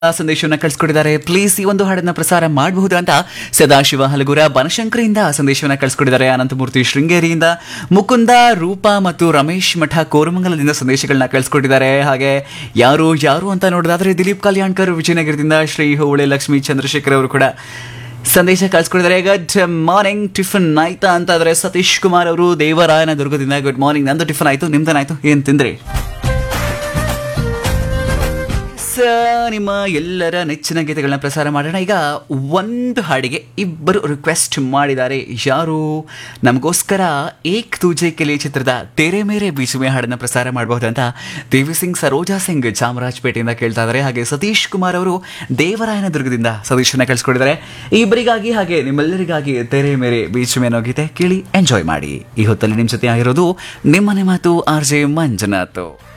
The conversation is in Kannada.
ಸಂದೇಶವನ್ನ ಕಳಿಸ್ಕೊಟ್ಟಿದ್ದಾರೆ ಪ್ಲೀಸ್ ಈ ಒಂದು ಹಾಡನ್ನ ಪ್ರಸಾರ ಮಾಡಬಹುದು ಅಂತ ಸದಾಶಿವ ಹಲಗುರ ಬನಶಂಕರಿಯಿಂದ ಸಂದೇಶವನ್ನ ಕಳಿಸ್ಕೊಟ್ಟಿದ್ದಾರೆ ಅನಂತಮೂರ್ತಿ ಶೃಂಗೇರಿಯಿಂದ ಮುಕುಂದ ರೂಪಾ ಮತ್ತು ರಮೇಶ್ ಮಠ ಕೋರಮಂಗಲದಿಂದ ಸಂದೇಶಗಳನ್ನ ಕಳಿಸ್ಕೊಟ್ಟಿದ್ದಾರೆ ಹಾಗೆ ಯಾರು ಯಾರು ಅಂತ ನೋಡೋದಾದ್ರೆ ದಿಲೀಪ್ ಕಲ್ಯಾಣ್ಕರ್ ವಿಜಯನಗರದಿಂದ ಶ್ರೀ ಹೋಳೆ ಲಕ್ಷ್ಮೀ ಚಂದ್ರಶೇಖರ್ ಅವರು ಕೂಡ ಸಂದೇಶ ಕಳಿಸ್ಕೊಡಿದ್ದಾರೆ ಗುಡ್ ಮಾರ್ನಿಂಗ್ ಟಿಫನ್ ಆಯ್ತಾ ಅಂತ ಆದ್ರೆ ಸತೀಶ್ ಕುಮಾರ್ ಅವರು ದೇವರಾಯನ ದುರ್ಗದಿಂದ ಗುಡ್ ಮಾರ್ನಿಂಗ್ ನಂದು ಟಿಫನ್ ಆಯ್ತು ನಿಮ್ದನಾಯ್ತು ಏನ್ ತಿಂದ್ರಿ ಸ ನಿಮ್ಮ ಎಲ್ಲರ ನೆಚ್ಚಿನ ಗೀತೆಗಳನ್ನ ಪ್ರಸಾರ ಮಾಡೋಣ ಈಗ ಒಂದು ಹಾಡಿಗೆ ಇಬ್ಬರು ರಿಕ್ವೆಸ್ಟ್ ಮಾಡಿದ್ದಾರೆ ಯಾರು ನಮಗೋಸ್ಕರ ಏಕ್ ತೂಜೆ ಕೆಲಿ ಚಿತ್ರದ ತೆರೆ ಮೇರೆ ಬೀಚುವೆ ಹಾಡನ್ನ ಪ್ರಸಾರ ಮಾಡಬಹುದು ಅಂತ ದೇವಿ ಸಿಂಗ್ ಸರೋಜಾ ಸಿಂಗ್ ಚಾಮರಾಜಪೇಟೆಯಿಂದ ಕೇಳ್ತಾ ಇದ್ದಾರೆ ಹಾಗೆ ಸತೀಶ್ ಕುಮಾರ್ ಅವರು ದೇವರಾಯನ ದುರ್ಗದಿಂದ ಸತೀಶನ್ನ ಕಳಿಸ್ಕೊಡಿದ್ದಾರೆ ಈ ಇಬ್ಬರಿಗಾಗಿ ಹಾಗೆ ನಿಮ್ಮೆಲ್ಲರಿಗಾಗಿ ತೆರೆ ಮೇರೆ ಬೀಚುವೆ ಅನ್ನೋ ಗೀತೆ ಕೇಳಿ ಎಂಜಾಯ್ ಮಾಡಿ ಈ ಹೊತ್ತಲ್ಲಿ ನಿಮ್ಮ ಜೊತೆ ಆಗಿರೋದು ನಿಮ್ಮನೆ ಮಾತು ಆರ್ ಜೆ ಮಂಜುನಾಥ್